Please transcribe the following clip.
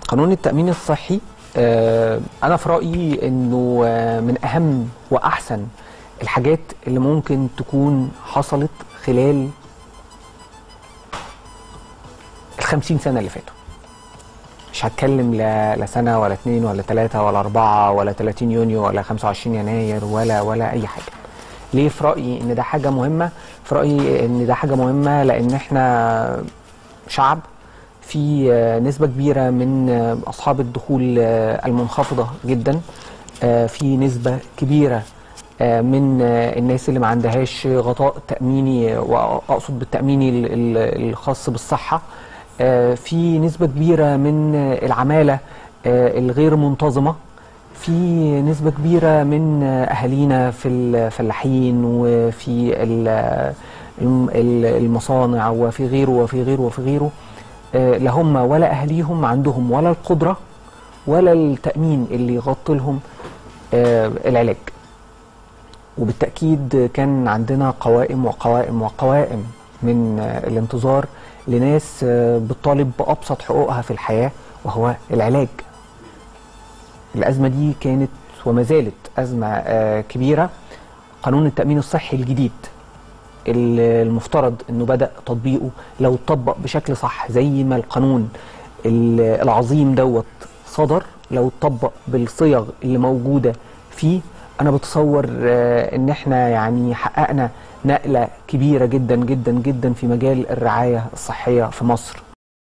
قانون التأمين الصحي آه، أنا في رأيي إنه آه، من أهم وأحسن الحاجات اللي ممكن تكون حصلت خلال الخمسين سنة اللي فاتوا مش هتكلم لا لا سنة ولا اتنين ولا تلاتة ولا أربعة ولا 30 يونيو ولا 25 يناير ولا ولا أي حاجة ليه في رأيي إن ده حاجة مهمة في رأيي إن ده حاجة مهمة لأن إحنا شعب في آه، نسبة كبيرة من آه، أصحاب الدخول آه، المنخفضة جدا آه، في نسبة كبيرة آه، من آه، الناس اللي ما عندهاش غطاء تأميني وأقصد بالتأميني ال- ال- الخاص بالصحة آه، في نسبة كبيرة من آه، العمالة آه، الغير منتظمة في نسبة كبيرة من آه، أهالينا في الفلاحين وفي ال- الم- ال- المصانع وفي غيره وفي غيره وفي غيره آه، لا هم ولا أهليهم عندهم ولا القدرة ولا التأمين اللي يغطي لهم آه، العلاج وبالتأكيد كان عندنا قوائم وقوائم وقوائم من آه، الانتظار لناس آه، بتطالب بأبسط حقوقها في الحياة وهو العلاج الأزمة دي كانت وما زالت أزمة آه، كبيرة قانون التأمين الصحي الجديد اللي المفترض انه بدأ تطبيقه لو اتطبق بشكل صح زي ما القانون ال- العظيم دوت صدر لو اتطبق بالصيغ اللي موجودة فيه انا بتصور آه، ان احنا يعني حققنا نقلة كبيرة جدا جدا جدا في مجال الرعاية الصحية في مصر